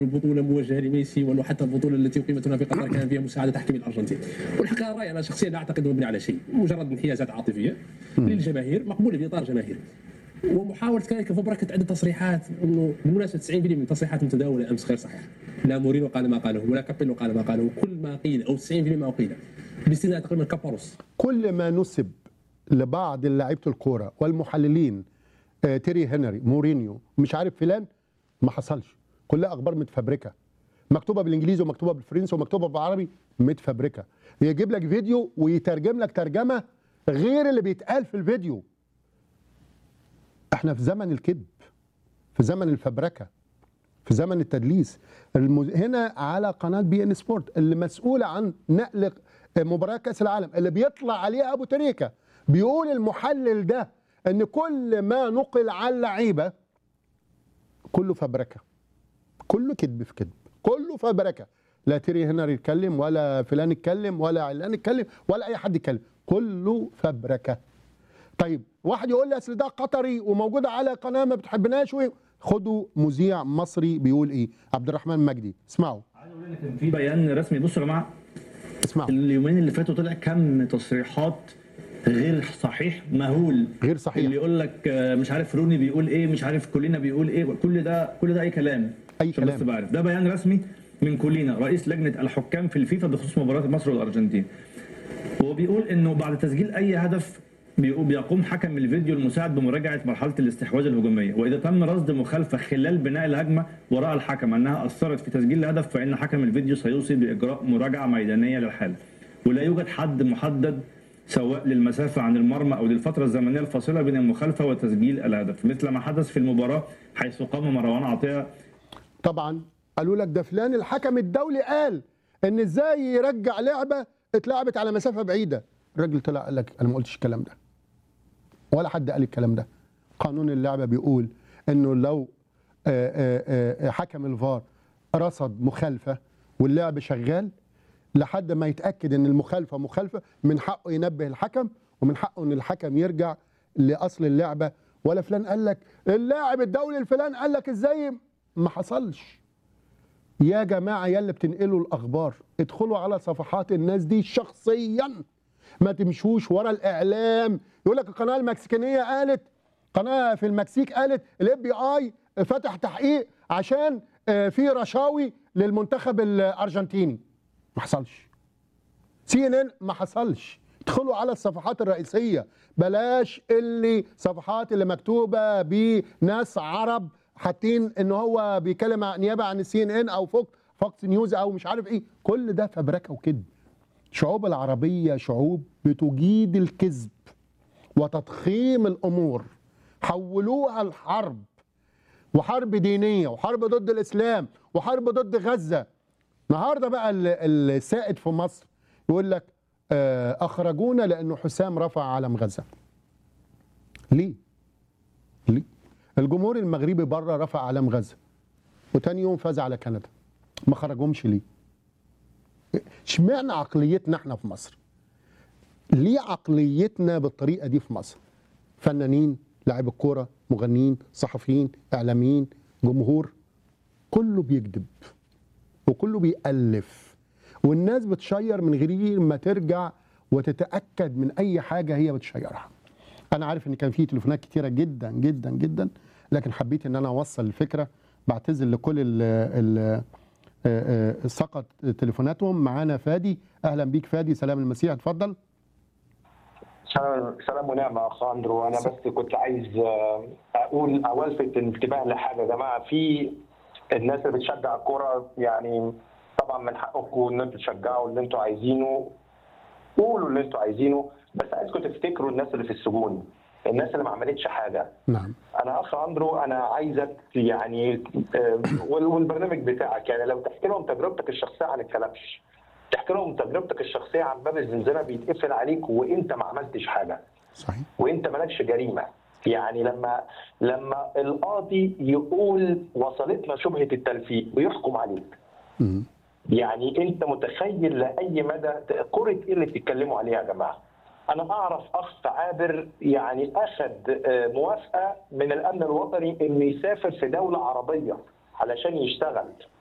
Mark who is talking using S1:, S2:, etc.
S1: البطوله موجهه لميسي ولا حتى البطوله التي اقيمت هنا في قطر كان فيها مساعده تحكيم الارجنتين والحقيقه الراي انا شخصيا لا اعتقد انه مبني على شيء مجرد انحيازات عاطفيه للجماهير مقبوله في اطار جماهيري ومحاوله كذلك فبركه عده تصريحات انه بالمناسبه 90% من التصريحات المتداوله امس غير صحيحه لا مورينو قال ما قاله ولا كابيلو قال ما قاله كل ما قيل او 90% ما قيل باستثناء تقريبا كاباروس
S2: كل ما نسب لبعض لعيبه الكوره والمحللين آه، تيري هنري مورينيو مش عارف فلان ما حصلش كلها اخبار متفبركه مكتوبه بالانجليزي ومكتوبه بالفرنسي ومكتوبه بالعربي متفبركه يجيب لك فيديو ويترجم لك ترجمه غير اللي بيتقال في الفيديو احنا في زمن الكذب في زمن الفبركه في زمن التدليس المز... هنا على قناه بي ان سبورت اللي مسؤوله عن نقل مباراه كاس العالم اللي بيطلع عليها ابو تريكه بيقول المحلل ده ان كل ما نقل على اللعيبه كله فبركه كله كذب في كذب كله فبركه لا تيري هنري يتكلم ولا فلان يتكلم ولا علان يتكلم ولا اي حد يتكلم كله فبركه طيب واحد يقول لي اصل ده قطري وموجود على قناه ما بتحبناش و- خدوا مذيع مصري بيقول ايه عبد الرحمن مجدي اسمعوا
S3: عايز اقول لك ان في بيان رسمي بصوا يا جماعه
S2: اسمعوا
S3: اليومين اللي فاتوا طلع كم تصريحات غير صحيح مهول
S2: غير صحيح.
S3: اللي يقول لك آه، مش عارف روني بيقول ايه مش عارف كلنا بيقول ايه كل ده كل ده اي كلام
S2: أي
S3: عشان
S2: كلام.
S3: بس بعرف ده بيان رسمي من كلنا رئيس لجنه الحكام في الفيفا بخصوص مباراه مصر والارجنتين هو بيقول انه بعد تسجيل اي هدف بيقو- بيقوم حكم الفيديو المساعد بمراجعه مرحله الاستحواذ الهجوميه واذا تم رصد مخالفه خلال بناء الهجمه وراى الحكم انها اثرت في تسجيل الهدف فان حكم الفيديو سيوصي باجراء مراجعه ميدانيه للحاله ولا يوجد حد محدد سواء للمسافه عن المرمى او للفتره الزمنيه الفاصله بين المخالفه وتسجيل الهدف مثل ما حدث في المباراه حيث قام مروان عطيه
S2: طبعا قالوا لك ده فلان الحكم الدولي قال ان ازاي يرجع لعبه اتلعبت على مسافه بعيده الراجل طلع قال لك انا ما قلتش الكلام ده ولا حد قال الكلام ده قانون اللعبه بيقول انه لو آه، آه، آه، حكم الفار رصد مخالفه واللعب شغال لحد ما يتاكد ان المخالفه مخالفه من حقه ينبه الحكم ومن حقه ان الحكم يرجع لاصل اللعبه ولا فلان قال لك اللاعب الدولي الفلان قال لك ازاي ما حصلش يا جماعه يا اللي بتنقلوا الاخبار ادخلوا على صفحات الناس دي شخصيا ما تمشوش ورا الاعلام يقول لك القناه المكسيكانيه قالت قناه في المكسيك قالت الاف بي اي فتح تحقيق عشان آه، في رشاوي للمنتخب الارجنتيني ما حصلش سي ان ان ما حصلش ادخلوا على الصفحات الرئيسيه بلاش اللي صفحات اللي مكتوبه بناس عرب حاطين ان هو بيتكلم عن- نيابه عن السي ان ان او فوق فوكس نيوز او مش عارف ايه كل ده فبركه وكذب الشعوب العربيه شعوب بتجيد الكذب وتضخيم الامور حولوها الحرب وحرب دينيه وحرب ضد الاسلام وحرب ضد غزه النهارده بقى ال- السائد في مصر يقول لك آه، اخرجونا لانه حسام رفع علم غزه ليه ليه الجمهور المغربي بره رفع علم غزه وتاني يوم فاز على كندا ما خرجهمش ليه اشمعنى عقليتنا احنا في مصر ليه عقليتنا بالطريقه دي في مصر فنانين لاعب الكوره مغنيين صحفيين اعلاميين جمهور كله بيكذب وكله بيألف والناس بتشير من غير ما ترجع وتتأكد من أي حاجة هي بتشيرها أنا عارف إن كان في تليفونات كتيرة جدا جدا جدا لكن حبيت إن أنا أوصل الفكرة بعتذر لكل ال ال آه، آه، سقط تليفوناتهم معانا فادي أهلا بيك فادي سلام المسيح اتفضل
S4: سلام سلام ونعمة يا أخ أندرو أنا بس كنت عايز آه، أقول أو ألفت الانتباه لحاجة يا جماعة في الناس اللي بتشجع الكورة يعني طبعا من حقكم إن أنتوا تشجعوا اللي أنتوا عايزينه قولوا اللي أنتوا عايزينه بس عايزكم تفتكروا الناس اللي في السجون الناس اللي ما عملتش حاجة
S2: نعم
S4: انا اخ اندرو انا عايزك يعني آه، وال- والبرنامج بتاعك يعني لو تحكي لهم تجربتك الشخصيه عن الكلبش تحكي لهم تجربتك الشخصيه عن باب الزنزانه بيتقفل عليك وانت ما عملتش حاجه
S2: صحيح
S4: وانت مالكش جريمه يعني لما لما القاضي يقول وصلتنا شبهه التلفيق ويحكم عليك
S2: مم.
S4: يعني انت متخيل لاي مدى كره ايه اللي بتتكلموا عليها يا جماعه انا اعرف اخ عابر يعني اخذ آه، موافقه من الامن الوطني انه يسافر في دوله عربيه علشان يشتغل